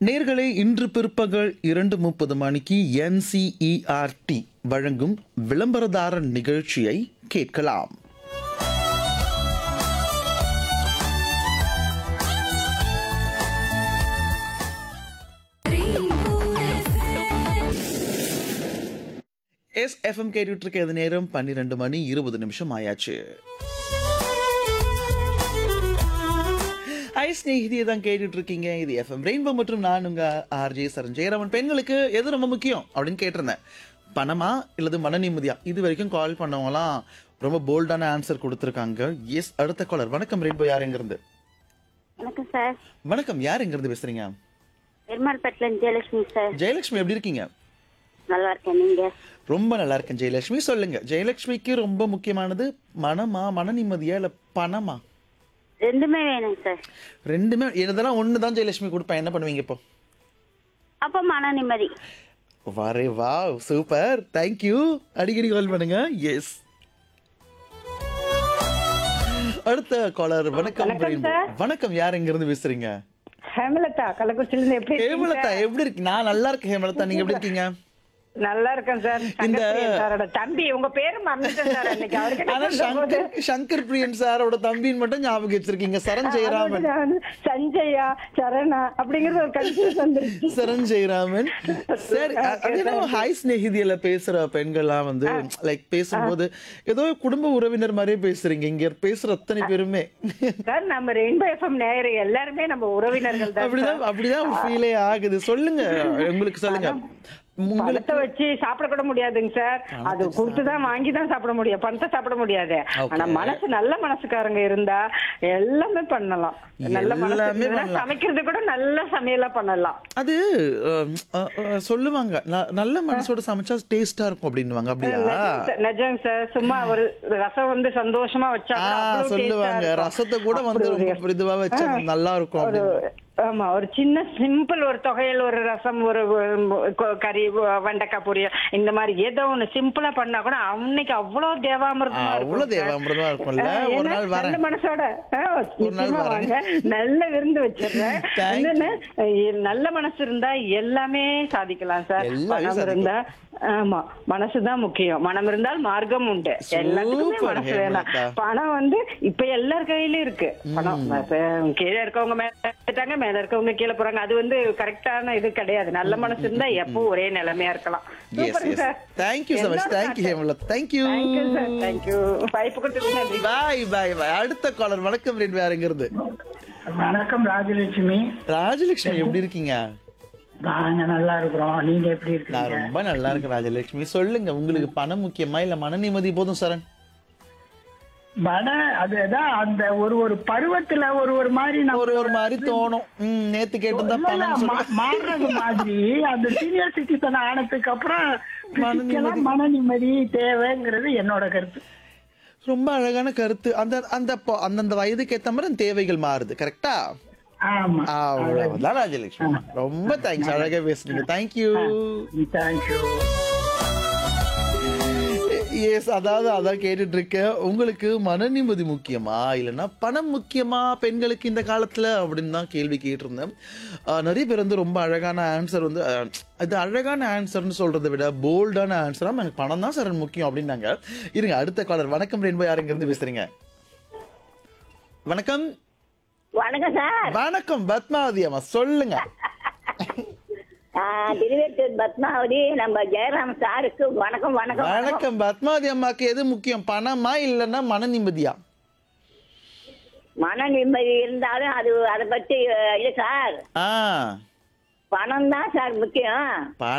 நேர்களே இன்று பிற்பகல் இரண்டு முப்பது மணிக்கு என்சிஇஆர்டி வழங்கும் விளம்பரதாரர் நிகழ்ச்சியை கேட்கலாம் எஸ் எஃப்எம் கேட்டுட்டு இருக்க நேரம் பன்னிரெண்டு மணி இருபது நிமிஷம் ஆயாச்சு ஐ ஸ்நேகிதியை தான் கேட்டுட்டு இருக்கீங்க இது எஃப்எம் ரெயின்போ மற்றும் நான் உங்க ஆர்ஜே சரண் ஜெயராமன் பெண்களுக்கு எது ரொம்ப முக்கியம் அப்படின்னு கேட்டிருந்தேன் பணமா இல்லது மன நிம்மதியா இது வரைக்கும் கால் பண்ணவங்களாம் ரொம்ப போல்டான ஆன்சர் கொடுத்துருக்காங்க எஸ் அடுத்த காலர் வணக்கம் ரெயின்போ யார் எங்கிருந்து வணக்கம் சார் வணக்கம் யார் எங்கிருந்து பேசுறீங்க பெருமாள்பேட்டில ஜெயலட்சுமி சார் ஜெயலட்சுமி எப்படி இருக்கீங்க நல்லா இருக்கேன் நீங்க ரொம்ப நல்லா இருக்கேன் ஜெயலட்சுமி சொல்லுங்க ஜெயலட்சுமிக்கு ரொம்ப முக்கியமானது மனமா மன நிம்மதியா இல்ல பணமா ரெண்டுமே வேணும் சார் ரெண்டுமே இதெல்லாம் ஒன்று தான் ஜெயலட்சுமி கொடுப்பேன் என்ன பண்ணுவீங்க இப்போ அப்ப மன நிம்மதி வரே வா சூப்பர் தேங்க்யூ அடிக்கடி கால் பண்ணுங்க எஸ் அடுத்த காலர் வணக்கம் ரெயின்போ. வணக்கம் யார் எங்க இருந்து பேசுறீங்க ஹேமலதா கள்ளக்குறிச்சில இருந்து எப்படி இருக்கீங்க? ஹேமலதா எப்படி இருக்கு நான் நல்லா இருக்கேன் ஹேமலதா நீங்க எப்படி இருக்கீங்க நல்லா இருக்கேன் சார் இந்த- சங்கர் சாரோட தம்பி உங்க பேரு மறந்துட்டேன் சார் அன்னைக்கு அவருக்கு ஆனா சங்கர் சங்கர் பிரியன் சாரோட தம்பின்னு மட்டும் ஞாபகம் வச்சிருக்கீங்க சரண் ஜெயராமன் சஞ்சயா சரணா அப்படிங்கறது ஒரு கன்ஃபியூஸ் வந்துருச்சு சரண் ஜெயராமன் சரி ஹாய் ஸ்நேகிதியில பேசுற பெண்கள்லாம் வந்து லைக் பேசும்போது ஏதோ குடும்ப உறவினர் மாதிரியே பேசுறீங்க இங்க பேசுற அத்தனை பேருமே சார் நம்ம ரெயின்போ எஃப்எம் நேயர் எல்லாருமே நம்ம உறவினர்கள் தான் அப்படிதான் அப்படிதான் ஒரு ஃபீலே ஆகுது சொல்லுங்க உங்களுக்கு சொல்லுங்க உங்களுக்கு பணத்தை வச்சு சாப்பிட கூட முடியாதுங்க சார் அது கொடுத்துதான் வாங்கி தான் சாப்பிட முடியும் பணத்தை சாப்பிட முடியாது Okay. ஆனா மனசு நல்ல மனசுக்காரங்க இருந்தா எல்லாமே பண்ணலாம் நல்ல மனசு எல்லாமே இருந்தா பண்ணலாம். சமைக்கிறது கூட நல்ல சமையலா பண்ணலாம் அது அஹ், அஹ், அஹ், சொல்லுவாங்க ந- நல்ல மனசோட சமைச்சா டேஸ்டா இருக்கும் அப்படின்னுவாங்க அப்படியா நிஜம் சார், நிஜம் சார் சும்மா ஒரு ரசம் வந்து சந்தோஷமா வச்சா ஆ கூட அவ்வளவு taste ஆ சொல்லுவாங்க இருக்கும். ரசத்தை கூட வந்து அப்படி ரொம்ப இதுவா வச்சா நல்லா இருக்கும் ஒரு அப்படின்னு ஆமா ஒரு சின்ன சிம்பிள் ஒரு தொகையல் ஒரு ரசம் ஒரு உம், கொ- கறி உ- வெண்டைக்காய் பொரியல் இந்த மாதிரி ஏதோ ஒண்ணு சிம்பிளா பண்ணா கூட அன்னைக்கு அவ்வளவு தேவாமிர்தமா ஆ, இருக்கும் அவ்வளவு சார். தேவாமிர்தமா இருக்கும்ல ஆ, ஒரு ஏன்னா, நாள் வரேன் நல்ல மனசோட ஆ, ஒரு நாள் நிச்சயமா வரேன். வாங்க. நல்ல விருந்து வச்சிடுறேன் Thank you. என்னன்னு, அஹ், நல்ல மனசு இருந்தா எல்லாமே சாதிக்கலாம் சார் எல்லாமே மனம் சாதிக்கலாம். இருந்தா ஆமா மனசுதான் முக்கியம் மனம் இருந்தால் மார்க்கம் உண்டு எல்லாத்துக்குமே Super, மனசு வேணாம் ஹேமலதா. பணம் வந்து இப்ப எல்லார் கையிலயும் இருக்கு பணம் இப்ப கீழே இருக்கவங்க மேல எடுத்துட்டாங்க மேல இருக்கவங்க கீழே போறாங்க அது வந்து கரெக்டான இது கிடையாது நல்ல மனசு இருந்தா எப்பவும் ஒரே நிலைமையா இருக்கலாம் yes super yes sir thank you so much thank you Hemalatha thank you thank you sir thank you வாய்ப்பு கொடுத்ததுக்கு நன்றி பாய் பாய் பாய் அடுத்த காலர் வணக்கம் ரெண்டு வேறுங்கிறது வணக்கம் ராஜலட்சுமி ராஜலட்சுமி எப்படி இருக்கீங்க நாங்க நல்லா இருக்கிறோம் நீங்க எப்படி நான் இருக்கீங்க ரொம்ப நல்லா இருக்கேன் ராஜலட்சுமி சொல்லுங்க உங்களுக்கு பணம் முக்கியமா இல்ல மன நிம்மதி போதும் சரண் வட அதுதான் அந்த ஒரு ஒரு பருவத்துல ஒரு ஒரு மாதிரி நம்ம ஒரு ஒரு மாதிரி தோணும் ம், நேத்து கேட்டிருந்தா இல்ல, பணம் மா- சொல்ல மாறுறது மாதிரி அந்த சீனியர் சிட்டிசன் ஆனதுக்கு அப்புறம் மன physical ஆ நிம்மதி. மன நிம்மதி தேவைங்கிறது என்னோட கருத்து ரொம்ப அழகான கருத்து அந்த அந்த பொ- அந்தந்த வயதுக்கு ஏத்த மாதிரி அந்த தேவைகள் மாறுது கரெக்டா ஆமா அவ்வளவுதான் ராஜலட்சுமி ரொம்ப தேங்க்ஸ் அழகா பேசுறீங்க தேங்க்யூ தேங்க்யூ எஸ் அதாவது அதான் கேட்டுட்டு இருக்கேன் உங்களுக்கு மன நிம்மதி முக்கியமா இல்லைன்னா பணம் முக்கியமா பெண்களுக்கு இந்த காலத்துல அப்படின்னு தான் கேள்வி கேட்டிருந்தேன் ஆஹ் நிறைய பேர் வந்து ரொம்ப அழகான ஆன்சர் வந்து ஆஹ் இது அழகான ஆன்சர்னு சொல்றதை விட போல்டான ஆன்சரா எனக்கு பணம் தான் சார் முக்கியம் அப்படின்னாங்க இருங்க அடுத்த காலர் வணக்கம் ரென்போ யாருங்க இருந்து பேசுறீங்க வணக்கம் வணக்கம் சார் வணக்கம் பத்மாவதி அம்மா சொல்லுங்க திருவேற்றூர் பத்மாவதி நம்ம ஜெயராம் சாருக்கு வணக்கம் வணக்கம் வணக்கம் பத்மாவதி அம்மாக்கு எது முக்கியம் பணமா இல்லைன்னா மன நிம்மதியா மன நிம்மதி இருந்தாலும் அது அதை பத்தி அஹ், இது சார் ஆ பணம் தான் சார் முக்கியம் பணம்